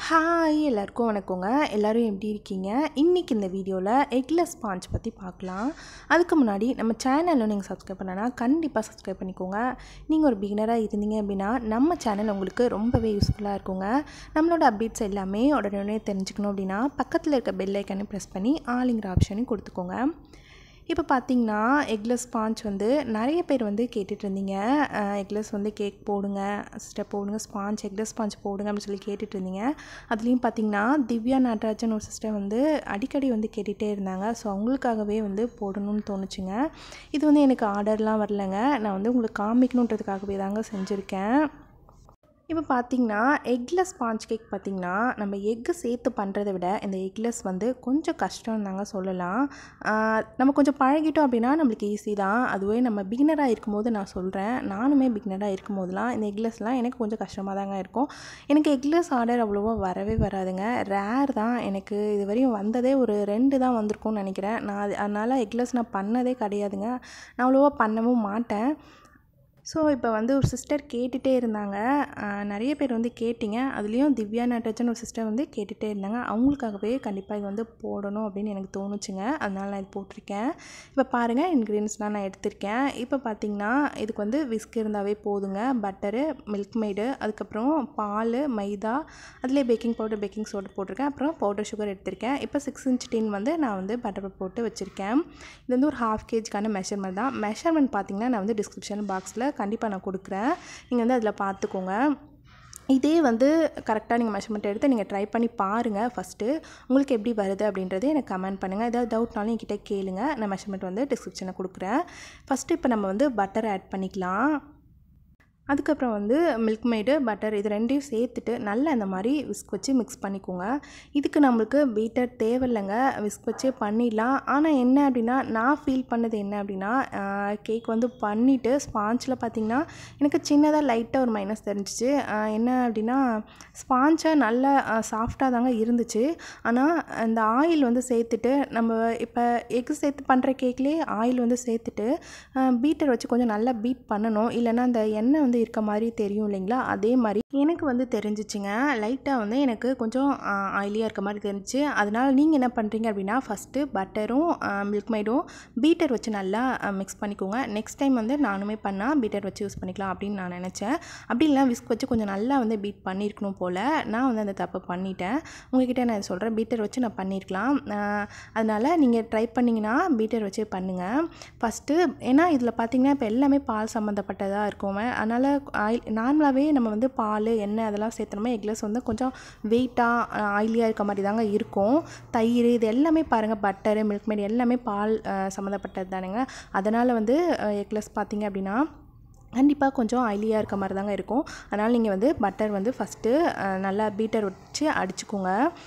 hi எல்லாருக்கும் வணக்கங்க எல்லோரும் எப்படி இருக்கீங்க இன்றைக்கி இந்த வீடியோவில் எக்லெஸ் ஸ்பாஞ்ச் பற்றி பார்க்கலாம் அதுக்கு முன்னாடி நம்ம சேனலில் நீங்கள் சப்ஸ்கிரைப் பண்ணனா கண்டிப்பாக சப்ஸ்கிரைப் பண்ணிக்கோங்க நீங்கள் ஒரு பிகினராக இருந்தீங்க அப்படின்னா நம்ம சேனல் உங்களுக்கு ரொம்பவே யூஸ்ஃபுல்லாக இருக்குங்க நம்மளோட அப்டேட்ஸ் எல்லாமே உடனே தெரிஞ்சுக்கணும் அப்படின்னா பக்கத்தில் இருக்க பெல் ஐக்கானே ப்ரெஸ் பண்ணி ஆளுங்கிற ஆப்ஷனையும் கொடுத்துக்கோங்க இப்போ பார்த்தீங்கன்னா எக்லெஸ் ஸ்பாஞ்ச் வந்து நிறைய பேர் வந்து கேட்டுட்டு இருந்தீங்க எக்லெஸ் வந்து கேக் போடுங்க சிஸ்டர் போடுங்க ஸ்பாஞ்ச் எக்லெஸ் ஸ்பாஞ்ச் போடுங்க அப்படின்னு சொல்லி கேட்டுட்டு இருந்தீங்க அதுலேயும் பார்த்தீங்கன்னா திவ்யா நடராஜன் ஒரு சிஸ்டர் வந்து அடிக்கடி வந்து கேட்டுகிட்டே இருந்தாங்க ஸோ அவங்களுக்காகவே வந்து போடணும்னு தோணுச்சுங்க இது வந்து எனக்கு ஆர்டர்லாம் வரலங்க நான் வந்து உங்களுக்கு காமிக்கணுன்றதுக்காகவே தாங்க செஞ்சுருக்கேன் இப்போ பார்த்தீங்கன்னா எக்லெஸ் ஸ்பாஞ்ச் கேக் பார்த்திங்கன்னா நம்ம எக்கு சேர்த்து பண்ணுறதை விட இந்த எக்லெஸ் வந்து கொஞ்சம் கஷ்டம் தாங்க சொல்லலாம் நம்ம கொஞ்சம் பழகிட்டோம் அப்படின்னா நம்மளுக்கு ஈஸி தான் அதுவே நம்ம பிகினராக இருக்கும்போது நான் சொல்கிறேன் நானுமே பிகினராக இருக்கும் போதெல்லாம் இந்த எக்லெஸ்லாம் எனக்கு கொஞ்சம் கஷ்டமாக தாங்க இருக்கும் எனக்கு எக்லெஸ் ஆர்டர் அவ்வளோவா வரவே வராதுங்க ரேர் தான் எனக்கு இது வரையும் வந்ததே ஒரு ரெண்டு தான் வந்திருக்கும்னு நினைக்கிறேன் நான் அது அதனால் எக்லெஸ் நான் பண்ணதே கிடையாதுங்க நான் அவ்வளோவா பண்ணவும் மாட்டேன் ஸோ இப்போ வந்து ஒரு சிஸ்டர் கேட்டுகிட்டே இருந்தாங்க நிறைய பேர் வந்து கேட்டிங்க அதுலேயும் திவ்யா நட்டஜன் ஒரு சிஸ்டர் வந்து கேட்டுகிட்டே இருந்தாங்க அவங்களுக்காகவே கண்டிப்பாக இது வந்து போடணும் அப்படின்னு எனக்கு தோணுச்சுங்க அதனால் நான் இது போட்டிருக்கேன் இப்போ பாருங்கள் இன்க்ரீடியன்ஸ்லாம் நான் எடுத்திருக்கேன் இப்போ பார்த்தீங்கன்னா இதுக்கு வந்து விஸ்க் இருந்தாவே போதுங்க பட்டரு மில்க் மேடு அதுக்கப்புறம் பால் மைதா அதிலே பேக்கிங் பவுடர் பேக்கிங் சோடா போட்டிருக்கேன் அப்புறம் பவுடர் சுகர் எடுத்திருக்கேன் இப்போ சிக்ஸ் இன்ச் டின் வந்து நான் வந்து பட்டர் போட்டு வச்சுருக்கேன் இது வந்து ஒரு ஹாஃப் கேஜிக்கான மெஷர்மெண்ட் தான் மெஷர்மெண்ட் பார்த்தீங்கன்னா நான் வந்து டிஸ்கிரிப்ஷன் பாக்ஸில் கண்டிப்பாக நான் கொடுக்குறேன் நீங்கள் வந்து அதில் பார்த்துக்கோங்க இதே வந்து கரெக்டாக நீங்கள் மெஷர்மெண்ட் எடுத்து நீங்கள் ட்ரை பண்ணி பாருங்கள் ஃபஸ்ட்டு உங்களுக்கு எப்படி வருது அப்படின்றத எனக்கு கமெண்ட் பண்ணுங்கள் ஏதாவது டவுட்னாலும் என்கிட்ட கேளுங்க நான் மெஷர்மெண்ட் வந்து டிஸ்கிரிப்ஷனில் கொடுக்குறேன் ஃபஸ்ட்டு இப்போ நம்ம வந்து பட்டர் ஆட் பண்ணிக்கலாம் அதுக்கப்புறம் வந்து மில்க் மேடு பட்டர் இது ரெண்டையும் சேர்த்துட்டு நல்லா இந்த மாதிரி விஸ்க் வச்சு மிக்ஸ் பண்ணிக்கோங்க இதுக்கு நம்மளுக்கு பீட்டர் தேவையில்லைங்க விஸ்க் வச்சே பண்ணிடலாம் ஆனால் என்ன அப்படின்னா நான் ஃபீல் பண்ணது என்ன அப்படின்னா கேக் வந்து பண்ணிவிட்டு ஸ்பாஞ்சில் பார்த்திங்கன்னா எனக்கு சின்னதாக லைட்டாக ஒரு மைனஸ் தெரிஞ்சிச்சு என்ன அப்படின்னா ஸ்பாஞ்சாக நல்லா சாஃப்டாக தாங்க இருந்துச்சு ஆனால் அந்த ஆயில் வந்து சேர்த்துட்டு நம்ம இப்போ எக் சேர்த்து பண்ணுற கேக்லேயே ஆயில் வந்து சேர்த்துட்டு பீட்டர் வச்சு கொஞ்சம் நல்லா பீட் பண்ணணும் இல்லைன்னா அந்த எண்ணெய் வந்து இருக்க மாதிரி தெரியும் இல்லைங்களா அதே மாதிரி எனக்கு வந்து தெரிஞ்சிச்சுங்க லைட்டாக வந்து எனக்கு கொஞ்சம் ஆயிலியாக இருக்க மாதிரி தெரிஞ்சிச்சு அதனால் நீங்கள் என்ன பண்ணுறீங்க அப்படின்னா ஃபஸ்ட்டு பட்டரும் மில்க் மைடும் பீட்டர் வச்சு நல்லா மிக்ஸ் பண்ணிக்கோங்க நெக்ஸ்ட் டைம் வந்து நானுமே பண்ணால் பீட்டர் வச்சு யூஸ் பண்ணிக்கலாம் அப்படின்னு நான் நினச்சேன் அப்படி இல்லைனா விஸ்க் வச்சு கொஞ்சம் நல்லா வந்து பீட் பண்ணியிருக்கணும் போல் நான் வந்து அந்த தப்பு பண்ணிட்டேன் உங்ககிட்ட நான் சொல்கிறேன் பீட்டர் வச்சு நான் பண்ணியிருக்கலாம் அதனால் நீங்கள் ட்ரை பண்ணிங்கன்னா பீட்டர் வச்சே பண்ணுங்கள் ஃபஸ்ட்டு ஏன்னா இதில் பார்த்தீங்கன்னா இப்போ எல்லாமே பால் சம்மந்தப்பட்டதாக இருக்கும் அதனால் ஆயில் நார்மலாகவே நம்ம வந்து பால் எண்ணெய் அதெல்லாம் சேர்த்தனோமே எக்லெஸ் வந்து கொஞ்சம் வெயிட்டாக ஆயிலியாக இருக்க மாதிரி தாங்க இருக்கும் தயிர் இது எல்லாமே பாருங்கள் பட்டரு மில்க் மேட் எல்லாமே பால் சம்மந்தப்பட்டது தானுங்க அதனால் வந்து எக்லெஸ் பார்த்திங்க அப்படின்னா கண்டிப்பாக கொஞ்சம் ஆயிலியாக இருக்க மாதிரி தாங்க இருக்கும் அதனால் நீங்கள் வந்து பட்டர் வந்து ஃபஸ்ட்டு நல்லா பீட்டர் வச்சு அடிச்சுக்கோங்க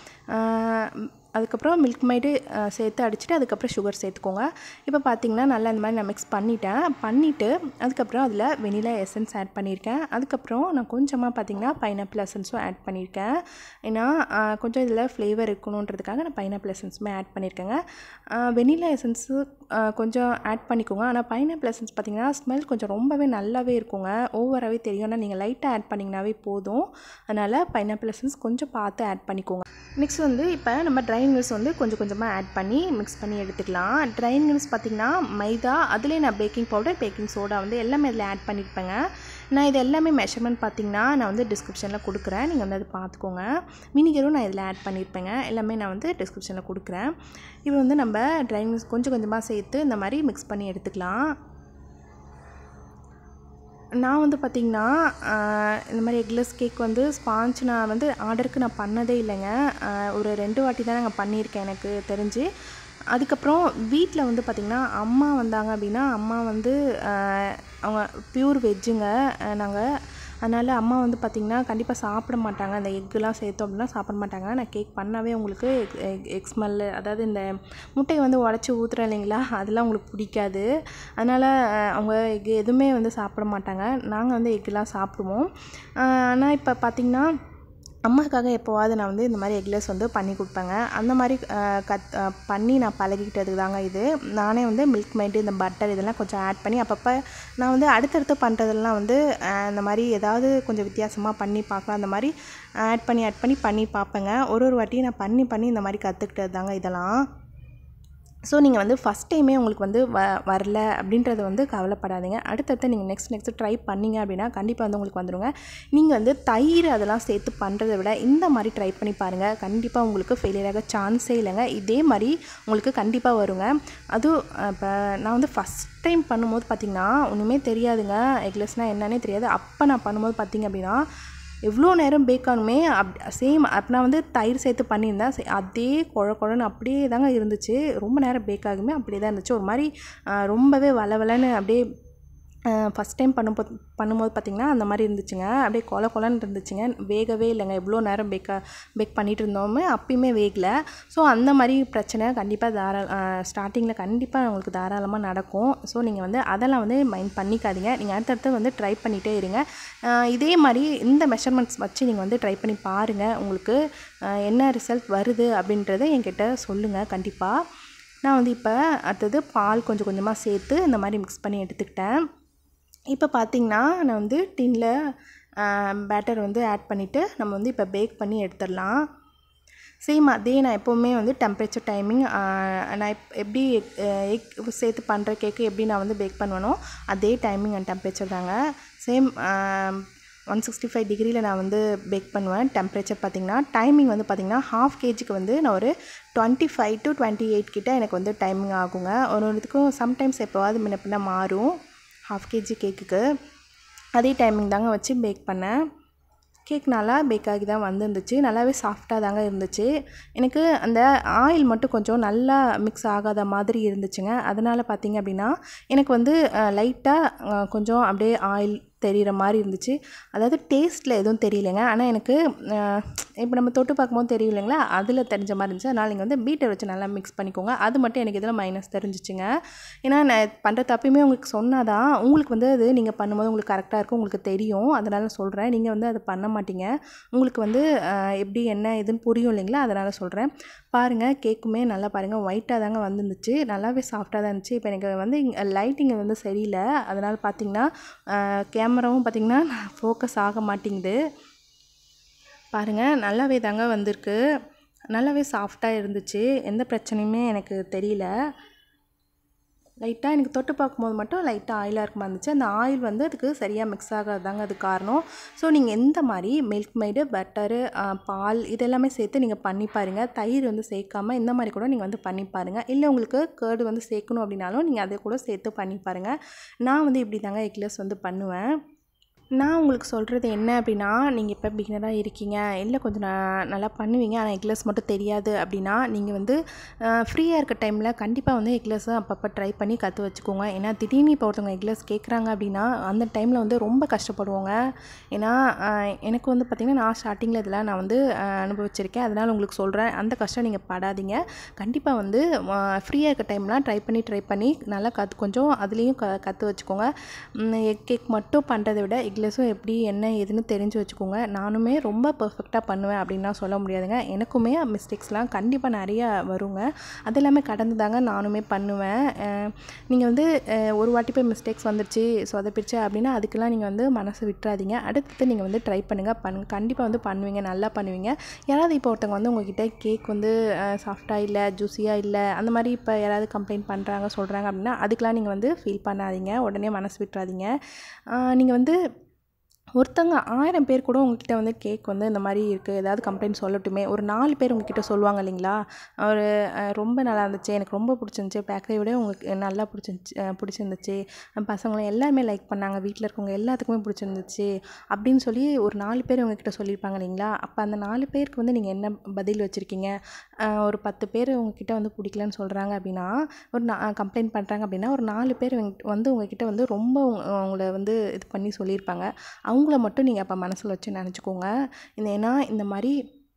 அதுக்கப்புறம் மில்க் மைடு சேர்த்து அடிச்சுட்டு அதுக்கப்புறம் சுகர் சேர்த்துக்கோங்க இப்போ பார்த்தீங்கன்னா நல்லா இந்த மாதிரி நான் மிக்ஸ் பண்ணிட்டேன் பண்ணிவிட்டு அதுக்கப்புறம் அதில் வெனிலா எசன்ஸ் ஆட் பண்ணியிருக்கேன் அதுக்கப்புறம் நான் கொஞ்சமாக பார்த்தீங்கன்னா பைனாப்பிள் எசன்ஸும் ஆட் பண்ணியிருக்கேன் ஏன்னா கொஞ்சம் இதில் ஃப்ளேவர் இருக்கணுன்றதுக்காக நான் பைனாப்பிள் எசன்ஸுமே ஆட் பண்ணியிருக்கேங்க வெனிலா எசன்ஸு கொஞ்சம் ஆட் பண்ணிக்கோங்க ஆனால் பைனாப்பிள் எசன்ஸ் பார்த்திங்கன்னா ஸ்மெல் கொஞ்சம் ரொம்பவே நல்லாவே இருக்குங்க ஓவராகவே தெரியும் ஆனால் நீங்கள் லைட்டாக ஆட் பண்ணிங்கனாவே போதும் அதனால் பைனாப்பிள் எசன்ஸ் கொஞ்சம் பார்த்து ஆட் பண்ணிக்கோங்க நெக்ஸ்ட் வந்து இப்போ நம்ம ட்ரை இன்க்ரீஸ் வந்து கொஞ்சம் கொஞ்சமாக ஆட் பண்ணி மிக்ஸ் பண்ணி எடுத்துக்கலாம் ட்ரை இன்க்ரீஸ் பார்த்திங்கன்னா மைதா அதுலேயே நான் பேக்கிங் பவுடர் பேக்கிங் சோடா வந்து எல்லாமே இதில் ஆட் பண்ணியிருப்பேங்க நான் இது எல்லாமே மெஷர்மெண்ட் பார்த்திங்கன்னா நான் வந்து டிஸ்கிரிப்ஷனில் கொடுக்குறேன் நீங்கள் வந்து அதை பார்த்துக்கோங்க வினிகரும் நான் இதில் ஆட் பண்ணியிருப்பேங்க எல்லாமே நான் வந்து டிஸ்கிரிப்ஷனில் கொடுக்குறேன் இது வந்து நம்ம ட்ரை இன்க்ரீஸ் கொஞ்சம் கொஞ்சமாக சேர்த்து இந்த மாதிரி மிக்ஸ் பண்ணி எடுத்துக்கலாம் நான் வந்து பார்த்திங்கன்னா இந்த மாதிரி எக்லெஸ் கேக் வந்து ஸ்பாஞ்ச் நான் வந்து ஆர்டருக்கு நான் பண்ணதே இல்லைங்க ஒரு ரெண்டு வாட்டி தான் நாங்கள் பண்ணியிருக்கேன் எனக்கு தெரிஞ்சு அதுக்கப்புறம் வீட்டில் வந்து பார்த்திங்கன்னா அம்மா வந்தாங்க அப்படின்னா அம்மா வந்து அவங்க பியூர் வெஜ்ஜுங்க நாங்கள் அதனால் அம்மா வந்து பார்த்திங்கன்னா கண்டிப்பாக சாப்பிட மாட்டாங்க அந்த எக்குலாம் சேர்த்தோம் அப்படின்னா சாப்பிட மாட்டாங்க நான் கேக் பண்ணாவே உங்களுக்கு எக் எக் ஸ்மெல்லு அதாவது இந்த முட்டையை வந்து உடச்சி ஊற்றுறேன் இல்லைங்களா அதெல்லாம் உங்களுக்கு பிடிக்காது அதனால் அவங்க எக் எதுவுமே வந்து சாப்பிட மாட்டாங்க நாங்கள் வந்து எக்குலாம் சாப்பிடுவோம் ஆனால் இப்போ பார்த்திங்கன்னா அம்மாவுக்காக எப்போவாவது நான் வந்து இந்த மாதிரி எக்லெஸ் வந்து பண்ணி கொடுப்பேங்க அந்த மாதிரி அஹ், கத் அஹ், பண்ணி நான் பழகிக்கிட்டது தாங்க இது நானே வந்து மில்க் மைட்டு இந்த பட்டர் இதெல்லாம் கொஞ்சம் ஆட் பண்ணி அப்பப்போ நான் வந்து அடுத்தடுத்து பண்ணுறதெல்லாம் வந்து அஹ், இந்த மாதிரி ஏதாவது கொஞ்சம் வித்தியாசமாக பண்ணி பார்க்கலாம் அந்த மாதிரி ஆட் பண்ணி ஆட் பண்ணி பண்ணி பார்ப்பேங்க ஒரு ஒரு வாட்டியும் நான் பண்ணி பண்ணி இந்த மாதிரி கற்றுக்கிட்டது தாங்க இதெல்லாம் ஸோ நீங்கள் வந்து ஃபஸ்ட் டைமே உங்களுக்கு வந்து வ வரல அப்படின்றத வந்து கவலைப்படாதீங்க அடுத்தடுத்து நீங்கள் நெக்ஸ்ட் நெக்ஸ்ட் ட்ரை பண்ணீங்க அப்படின்னா கண்டிப்பாக வந்து உங்களுக்கு வந்துருங்க நீங்கள் வந்து தயிர் அதெல்லாம் சேர்த்து பண்ணுறதை விட இந்த மாதிரி ட்ரை பண்ணி பாருங்கள் கண்டிப்பாக உங்களுக்கு ஃபெயிலியர் ஆக சான்ஸே இல்லைங்க இதே மாதிரி உங்களுக்கு கண்டிப்பாக வருங்க அதுவும் இப்போ நான் வந்து ஃபஸ்ட் டைம் பண்ணும்போது பார்த்திங்கன்னா ஒன்றுமே தெரியாதுங்க எக்லெஸ்னால் என்னன்னே தெரியாது அப்போ நான் பண்ணும்போது பார்த்திங்க அப்படின்னா எவ்வளோ நேரம் பேக் ஆகணுமே அப் சேம் அப்போ நான் வந்து தயிர் சேர்த்து பண்ணியிருந்தேன் சே- அதே குழ குழன்னு அப்படியே தாங்க இருந்துச்சு ரொம்ப நேரம் பேக் ஆகுமே அப்படியே தான் இருந்துச்சு ஒரு மாதிரி ஆ, ரொம்பவே வளவலன்னு அப்படியே ஃபஸ்ட் டைம் பண்ணும்போது பண்ணும்போது பார்த்திங்கன்னா அந்த மாதிரி இருந்துச்சுங்க அப்படியே கொல கொலன்னு இருந்துச்சுங்க வேகவே இல்லைங்க எவ்வளோ நேரம் பேக்க பேக் பண்ணிகிட்டு இருந்தோமே அப்பயுமே வேகல ஸோ அந்த மாதிரி பிரச்சனை கண்டிப்பாக தாராள ஸ்டார்டிங்கில் கண்டிப்பாக உங்களுக்கு தாராளமாக நடக்கும் ஸோ நீங்கள் வந்து அதெல்லாம் வந்து மைண்ட் பண்ணிக்காதீங்க நீங்கள் அடுத்தடுத்து வந்து ட்ரை பண்ணிகிட்டே இருங்க ஆஹ் இதே மாதிரி இந்த மெஷர்மெண்ட்ஸ் வச்சு நீங்கள் வந்து ட்ரை பண்ணி பாருங்கள் உங்களுக்கு ஆஹ் என்ன ரிசல்ட் வருது அப்படின்றத என்கிட்ட சொல்லுங்கள் கண்டிப்பாக நான் வந்து இப்போ அடுத்தது பால் கொஞ்சம் கொஞ்சமாக சேர்த்து இந்த மாதிரி மிக்ஸ் பண்ணி எடுத்துக்கிட்டேன் இப்போ பார்த்தீங்கன்னா நான் வந்து டின்னில் பேட்டர் வந்து ஆட் பண்ணிவிட்டு நம்ம வந்து இப்போ பேக் பண்ணி எடுத்துடலாம் சேம் அதே நான் எப்போவுமே வந்து டெம்பரேச்சர் டைமிங் நான் எப் எப்படி எக் சேர்த்து பண்ணுற கேக்கு எப்படி நான் வந்து பேக் பண்ணுவேனோ அதே டைமிங் அண்ட் டெம்பரேச்சர் தாங்க சேம் ஒன் சிக்ஸ்டி ஃபைவ் டிகிரியில் நான் வந்து பேக் பண்ணுவேன் டெம்பரேச்சர் பார்த்திங்கன்னா டைமிங் வந்து பார்த்திங்கன்னா ஹாஃப் கேஜிக்கு வந்து நான் ஒரு twenty five to twenty eight கிட்ட எனக்கு வந்து டைமிங் ஆகுங்க ஒரு ஒரு இதுக்கும் சம்டைம்ஸ் எப்போவாது முன்ன பின்ன மாறும் ஹாஃப் கேஜி கேக்குக்கு அதே டைமிங் தாங்க வச்சு பேக் பண்ணேன் கேக் நல்லா பேக் ஆகி தான் வந்துருந்துச்சு நல்லாவே சாஃப்டாக தாங்க இருந்துச்சு எனக்கு அந்த ஆயில் மட்டும் கொஞ்சம் நல்லா மிக்ஸ் ஆகாத மாதிரி இருந்துச்சுங்க அதனால் பார்த்தீங்க அப்படின்னா எனக்கு வந்து லைட்டாக கொஞ்சம் அப்படியே ஆயில் தெரிகிற மாதிரி இருந்துச்சு அதாவது டேஸ்ட்டில் எதுவும் தெரியலைங்க ஆனால் எனக்கு இப்போ நம்ம தொட்டு பார்க்கும்போது தெரியும் இல்லைங்களா அதில் தெரிஞ்ச மாதிரி இருந்துச்சு அதனால் நீங்கள் வந்து பீட்டர் வச்சு நல்லா மிக்ஸ் பண்ணிக்கோங்க அது மட்டும் எனக்கு இதில் மைனஸ் தெரிஞ்சிச்சுங்க ஏன்னா நான் பண்ணுற தப்பையுமே உங்களுக்கு சொன்னாதான் உங்களுக்கு வந்து அது நீங்கள் பண்ணும்போது உங்களுக்கு கரெக்டாக இருக்கும் உங்களுக்கு தெரியும் அதனால் சொல்கிறேன் நீங்கள் வந்து அதை பண்ண மாட்டீங்க உங்களுக்கு வந்து அஹ், எப்படி என்ன இதுன்னு புரியும் இல்லைங்களா அதனால் சொல்கிறேன் பாருங்கள் கேக்குமே நல்லா பாருங்கள் ஒயிட்டாக தாங்க வந்துருந்துச்சு நல்லாவே சாஃப்டாக தான் இருந்துச்சு இப்போ எனக்கு வந்து லைட்டிங் வந்து சரியில்லை அதனால் பார்த்தீங்கன்னா கேமராவும் பார்த்தீங்கன்னா ஃபோக்கஸ் ஆக மாட்டேங்குது பாருங்கள் நல்லாவே தாங்க வந்திருக்கு நல்லாவே சாஃப்டாக இருந்துச்சு எந்த பிரச்சனையுமே எனக்கு தெரியல லைட்டாக எனக்கு தொட்டு பார்க்கும்போது மட்டும் லைட்டாக ஆயிலாக இருக்க மாதிரி இருந்துச்சு அந்த ஆயில் வந்து அதுக்கு சரியாக மிக்ஸ் ஆகாதாங்க அது காரணம் ஸோ நீங்கள் எந்த மாதிரி மில்க் மைடு பட்டரு பால் இதெல்லாமே சேர்த்து நீங்கள் பண்ணி பாருங்கள் தயிர் வந்து சேர்க்காம இந்த மாதிரி கூட நீங்கள் வந்து பண்ணி பாருங்கள் இல்லை உங்களுக்கு கேர்டு வந்து சேர்க்கணும் அப்படின்னாலும் நீங்கள் அதை கூட சேர்த்து பண்ணி பாருங்கள் நான் வந்து இப்படி தாங்க எக்லெஸ் வந்து பண்ணுவேன் நான் உங்களுக்கு சொல்கிறது என்ன அப்படின்னா நீங்கள் இப்போ பிகினராக இருக்கீங்க இல்லை கொஞ்சம் ந- நல்லா பண்ணுவீங்க ஆனால் எக்லெஸ் மட்டும் தெரியாது அப்படின்னா நீங்கள் வந்து ஃப்ரீயாக இருக்க டைமில் கண்டிப்பாக வந்து எக்லெஸ்ஸை அப்பப்போ ட்ரை பண்ணி கற்று வச்சுக்கோங்க ஏன்னா திடீர்னு இப்போ ஒருத்தவங்க எக்லெஸ் கேட்குறாங்க அப்படின்னா அந்த டைமில் வந்து ரொம்ப கஷ்டப்படுவோங்க ஏன்னா ஆஹ், எனக்கு வந்து பார்த்திங்கன்னா நான் ஸ்டார்டிங்கில் இதெல்லாம் நான் வந்து ஆஹ், அனுபவிச்சிருக்கேன் அதனால் உங்களுக்கு சொல்கிறேன் அந்த கஷ்டம் நீங்கள் படாதீங்க கண்டிப்பாக வந்து ஃப்ரீயாக இருக்க டைம்லாம் ட்ரை பண்ணி ட்ரை பண்ணி நல்லா கற்று கொஞ்சம் அதுலேயும் க கற்று வச்சுக்கோங்க எக் கேக் மட்டும் பண்ணுறதை விட எக்லெஸும் எப்படி என்ன ஏதுன்னு தெரிஞ்சு வச்சுக்கோங்க நானுமே ரொம்ப பர்ஃபெக்டாக பண்ணுவேன் அப்படின்லாம் சொல்ல முடியாதுங்க எனக்குமே மிஸ்டேக்ஸ்லாம் கண்டிப்பாக நிறையா வருங்க அது எல்லாமே கடந்து தாங்க நானுமே பண்ணுவேன் நீங்கள் வந்து அஹ், ஒரு வாட்டி போய் மிஸ்டேக்ஸ் வந்துருச்சு சொதப்பிடுச்சு அப்படின்னா அதுக்கெல்லாம் நீங்கள் வந்து மனசு விட்டுறாதீங்க அடுத்து நீங்கள் வந்து ட்ரை பண்ணுங்கள் பண்ணுங்க கண்டிப்பாக வந்து பண்ணுவீங்க நல்லா பண்ணுவீங்க யாராவது இப்போ ஒருத்தவங்க வந்து உங்ககிட்ட கேக் வந்து சாஃப்டாக இல்லை ஜூஸியாக இல்லை அந்த மாதிரி இப்போ யாராவது கம்ப்ளைண்ட் பண்ணுறாங்க சொல்கிறாங்க அப்படின்னா அதுக்கெலாம் நீங்கள் வந்து ஃபீல் பண்ணாதீங்க உடனே மனசு விட்டுறாதீங்க நீங்கள் வந்து ஒருத்தங்க ஆயிரம் பேர் கூட உங்ககிட்ட வந்து கேக் வந்து இந்த மாதிரி இருக்குது ஏதாவது கம்ப்ளைண்ட் சொல்லட்டுமே ஒரு நாலு பேர் உங்ககிட்ட சொல்லுவாங்க இல்லைங்களா ஒரு அஹ், ரொம்ப நல்லா இருந்துச்சு எனக்கு ரொம்ப பிடிச்சிருந்துச்சி பேக்கரியை விட உங்களுக்கு நல்லா பிடிச்சிருந்துச்சி அஹ், பிடிச்சிருந்துச்சு பசங்களும் எல்லாருமே லைக் பண்ணாங்க வீட்டில் இருக்கவங்க எல்லாத்துக்குமே பிடிச்சிருந்துச்சு அப்படின்னு சொல்லி ஒரு நாலு பேர் உங்ககிட்ட சொல்லியிருப்பாங்க இல்லைங்களா அப்போ அந்த நாலு பேருக்கு வந்து நீங்கள் என்ன பதில் வச்சுருக்கீங்க ஒரு பத்து பேர் உங்ககிட்ட வந்து பிடிக்கலன்னு சொல்கிறாங்க அப்படின்னா ஒரு கம்ப்ளைண்ட் பண்ணுறாங்க அப்படின்னா ஒரு நாலு பேர் உங்க- வந்து உங்ககிட்ட வந்து ரொம்ப உங்க- உங்களை வந்து இது பண்ணி சொல்லியிருப்பாங்க அவங்கள மட்டும் நீங்கள் அப்போ மனசில் வச்சு நினச்சிக்கோங்க இந்த ஏன்னா இந்த மாதிரி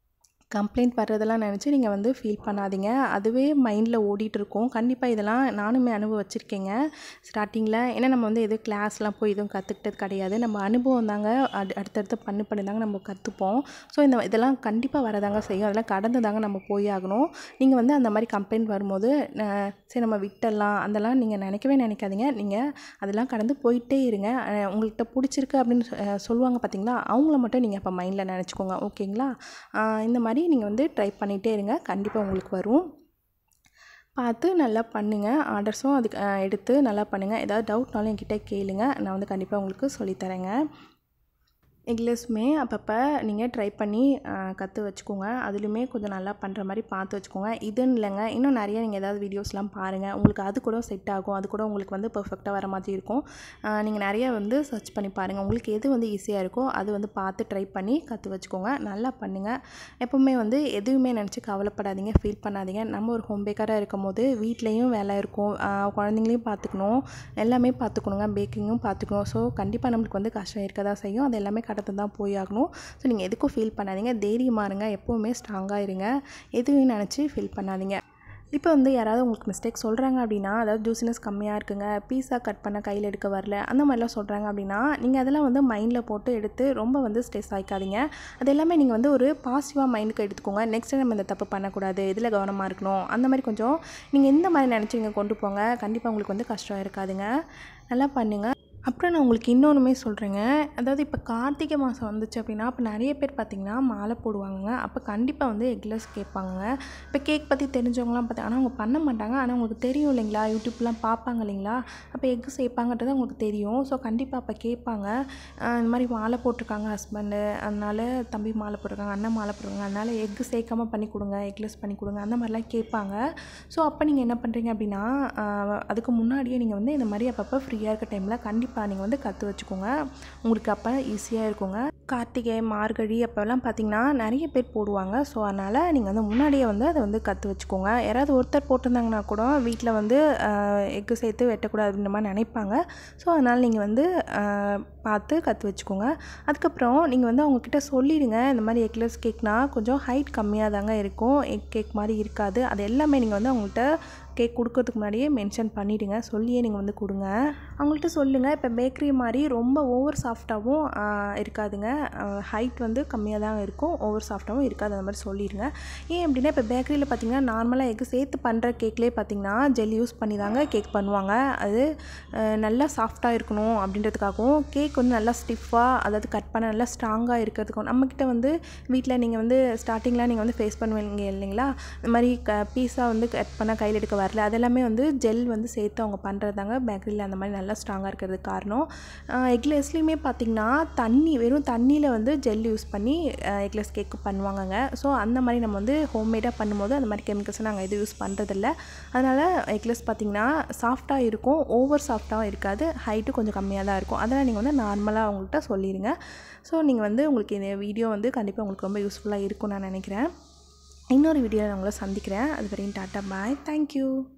கம்ப்ளைண்ட் வர்றதெல்லாம் நினச்சி நீங்கள் வந்து ஃபீல் பண்ணாதீங்க அதுவே மைண்டில் ஓடிட்டு இருக்கும் கண்டிப்பாக இதெல்லாம் நானுமே அனுபவிச்சிருக்கேங்க ஸ்டார்டிங்கில் ஏன்னா நம்ம வந்து எதுவும் கிளாஸ்லாம் போய் எதுவும் கற்றுக்கிட்டது கிடையாது நம்ம அனுபவம் தாங்க அடு அடுத்தடுத்து பண்ணு பண்ணி தாங்க நம்ம கற்றுப்போம் ஸோ இந்த இதெல்லாம் கண்டிப்பாக வரதாங்க செய்யும் அதெல்லாம் கடந்து தாங்க நம்ம போய் ஆகணும் நீங்கள் வந்து அந்த மாதிரி கம்ப்ளைண்ட் வரும்போது அஹ், சரி நம்ம விட்டுடலாம் அதெல்லாம் நீங்கள் நினைக்கவே நினைக்காதீங்க நீங்கள் அதெல்லாம் கடந்து போயிட்டே இருங்க அஹ், உங்கள்கிட்ட பிடிச்சிருக்கு அப்படின்னு சொ- அஹ், சொல்லுவாங்க பார்த்தீங்களா அவங்கள மட்டும் நீங்கள் அப்போ மைண்டில் நினச்சிக்கோங்க ஓகேங்களா ஆஹ் இந்த மாதிரி நீங்கள் வந்து ட்ரை பண்ணிகிட்டே இருங்க கண்டிப்பாக உங்களுக்கு வரும் பார்த்து நல்லா பண்ணுங்கள் ஆர்டர்ஸும் அதுக்கு ஆஹ் எடுத்து நல்லா பண்ணுங்கள் ஏதாவது டவுட்னாலும் என்கிட்ட கேளுங்க நான் வந்து கண்டிப்பாக உங்களுக்கு சொல்லித்தரேங்க எக்லெஸ்மே அப்பப்போ நீங்கள் ட்ரை பண்ணி கற்று வச்சுக்கோங்க அதுலேயுமே கொஞ்சம் நல்லா பண்ணுற மாதிரி பார்த்து வச்சுக்கோங்க இதுன்னு இல்லைங்க இன்னும் நிறைய நீங்கள் ஏதாவது வீடியோஸ்லாம் பாருங்கள் உங்களுக்கு அது கூட செட் ஆகும் அது கூட உங்களுக்கு வந்து பர்ஃபெக்டாக வர மாதிரி இருக்கும் நீங்கள் நிறைய வந்து சர்ச் பண்ணி பாருங்கள் உங்களுக்கு எது வந்து ஈஸியாக இருக்கோ அது வந்து பார்த்து ட்ரை பண்ணி கற்று வச்சுக்கோங்க நல்லா பண்ணுங்கள் எப்போவுமே வந்து எதுவுமே நினச்சி கவலைப்படாதீங்க ஃபீல் பண்ணாதீங்க நம்ம ஒரு ஹோம் பேக்கராக இருக்கும் போது வீட்லேயும் வேலை இருக்கும் ஆஹ் குழந்தைங்களையும் பார்த்துக்கணும் எல்லாமே பார்த்துக்கணுங்க பேக்கிங்கும் பார்த்துக்கணும் ஸோ கண்டிப்பாக நம்மளுக்கு வந்து கஷ்டம் இருக்க தான் செய்யும் அது எல்லாமே கடந்து தான் போய் ஆகணும் ஸோ நீங்கள் எதுக்கும் ஃபீல் பண்ணாதீங்க தைரியமாக இருங்க எப்போவுமே ஸ்ட்ராங்காக இருங்க எதுவும் நினச்சி ஃபீல் பண்ணாதீங்க இப்போ வந்து யாராவது உங்களுக்கு மிஸ்டேக் சொல்கிறாங்க அப்படின்னா அதாவது ஜூசினஸ் கம்மியாக இருக்குங்க பீஸா கட் பண்ண கையில் எடுக்க வரல அந்த மாதிரிலாம் சொல்கிறாங்க அப்படின்னா நீங்கள் அதெல்லாம் வந்து மைண்டில் போட்டு எடுத்து ரொம்ப வந்து ஸ்ட்ரெஸ் ஆகிக்காதீங்க அது எல்லாமே நீங்கள் வந்து ஒரு பாசிட்டிவாக மைண்டுக்கு எடுத்துக்கோங்க நெக்ஸ்ட் டைம் நம்ம இந்த தப்பு பண்ணக்கூடாது இதில் கவனமாக இருக்கணும் அந்த மாதிரி கொஞ்சம் நீங்கள் எந்த மாதிரி நினச்சி நீங்கள் கொண்டு போங்க கண்டிப்பாக உங்களுக்கு வந்து கஷ்டம் இருக்காதுங்க நல்லா பண்ணுங்கள் அப்புறம் நான் உங்களுக்கு இன்னொன்றுமே சொல்கிறேங்க அதாவது இப்போ கார்த்திகை மாதம் வந்துச்சு அப்படின்னா அப்போ நிறைய பேர் பார்த்திங்கன்னா மாலை போடுவாங்க அப்போ கண்டிப்பாக வந்து எக்லெஸ் கேட்பாங்க இப்போ கேக் பற்றி தெரிஞ்சவங்களாம் பார்த்தி ஆனால் அவங்க பண்ண மாட்டாங்க ஆனால் உங்களுக்கு தெரியும் இல்லைங்களா யூடியூப்லாம் பார்ப்பாங்க இல்லைங்களா அப்போ எக்கு சேர்ப்பாங்கன்றது அவங்களுக்கு தெரியும் ஸோ கண்டிப்பாக அப்போ கேட்பாங்க ஆஹ் இந்த மாதிரி மாலை போட்டிருக்காங்க ஹஸ்பண்டு அதனால தம்பி மாலை போட்டிருக்காங்க அண்ணன் மாலை போட்டிருக்காங்க அதனால எக்கு சேர்க்காம பண்ணி கொடுங்க எக்லெஸ் பண்ணி கொடுங்க அந்த மாதிரிலாம் கேட்பாங்க ஸோ அப்போ நீங்கள் என்ன பண்ணுறீங்க அப்படின்னா ஆஹ் அதுக்கு முன்னாடியே நீங்கள் வந்து இந்த மாதிரி அப்பப்போ ஃப்ரீயாக இருக்க டைமில் கண்டிப்பாக நீங்கள் வந்து கற்று வச்சுக்கோங்க உங்களுக்கு அப்போ ஈஸியாக இருக்குங்க கார்த்திகை மார்கழி அப்போல்லாம் பார்த்தீங்கன்னா நிறைய பேர் போடுவாங்க ஸோ அதனால் நீங்கள் வந்து முன்னாடியே வந்து அதை வந்து கற்று வச்சுக்கோங்க யாராவது ஒருத்தர் போட்டிருந்தாங்கன்னா கூட வீட்டில் வந்து எக்கு சேர்த்து வெட்டக்கூடாது அப்படின்ற மாதிரி நினைப்பாங்க ஸோ அதனால் நீங்கள் வந்து ஆஹ், பார்த்து கற்று வச்சுக்கோங்க அதுக்கப்புறம் நீங்கள் வந்து அவங்கக்கிட்ட சொல்லிடுங்க இந்த மாதிரி எக்லெஸ் கேக்னால் கொஞ்சம் ஹைட் கம்மியாக தாங்க இருக்கும் எக் கேக் மாதிரி இருக்காது அது எல்லாமே நீங்கள் வந்து அவங்கள்ட்ட கேக் கொடுக்கறதுக்கு முன்னாடியே மென்ஷன் பண்ணிவிடுங்க சொல்லியே நீங்கள் வந்து கொடுங்க அவங்கள்ட்ட சொல்லுங்கள் இப்போ பேக்கரி மாதிரி ரொம்ப ஓவர் சாஃப்டாகவும் இருக்காதுங்க ஹைட் வந்து கம்மியாக தான் இருக்கும் ஓவர் சாஃப்டாகவும் இருக்காது அந்த மாதிரி சொல்லிடுங்க ஏன் அப்படின்னா இப்போ பேக்கரியில் பார்த்தீங்கன்னா நார்மலாக எக்கு சேர்த்து பண்ணுற கேக்லேயே பார்த்தீங்கன்னா ஜெல் யூஸ் பண்ணி தாங்க கேக் பண்ணுவாங்க அது அஹ், நல்லா சாஃப்டாக இருக்கணும் அப்படின்றதுக்காகவும் கேக் வந்து நல்லா ஸ்டிஃபாக அதாவது கட் பண்ண நல்லா ஸ்ட்ராங்காக இருக்கிறதுக்கும் நம்மக்கிட்ட வந்து வீட்டில் நீங்கள் வந்து ஸ்டார்டிங்கில் நீங்கள் வந்து ஃபேஸ் பண்ணுவீங்க இல்லைங்களா இந்த மாதிரி க பீஸா வந்து கட் பண்ண கையில் எடுக்க வரல அதெல்லாமே வந்து ஜெல் வந்து சேர்த்து அவங்க பண்ணுறதாங்க பேக்கரியில் அந்த மாதிரி நல்லா ஸ்ட்ராங்காக இருக்கிறதுக்கு காரணம் எக்லெஸ்லேயுமே பார்த்தீங்கன்னா தண்ணி வெறும் தண்ணியில் வந்து ஜெல் யூஸ் பண்ணி எக்லெஸ் கேக் பண்ணுவாங்கங்க ஸோ அந்த மாதிரி நம்ம வந்து ஹோம்மேடாக பண்ணும்போது அந்த மாதிரி கெமிக்கல்ஸை நாங்கள் எதுவும் யூஸ் பண்ணுறதில்ல அதனால் எக்லெஸ் பார்த்தீங்கன்னா சாஃப்டாக இருக்கும் ஓவர் சாஃப்டாகவும் இருக்காது ஹைட்டு கொஞ்சம் கம்மியாக தான் இருக்கும் அதனால் நீங்கள் வந்து நார்மலாக அவங்கள்ட்ட சொல்லிடுங்க ஸோ நீங்கள் வந்து உங்களுக்கு இந்த வீடியோ வந்து கண்டிப்பாக உங்களுக்கு ரொம்ப யூஸ்ஃபுல்லாக இருக்கும்னு நான் நினைக்கிறேன் இன்னொரு வீடியோவில் நான் உங்களை சந்திக்கிறேன் அது வரையும் டாட்டா பாய் தேங்க்யூ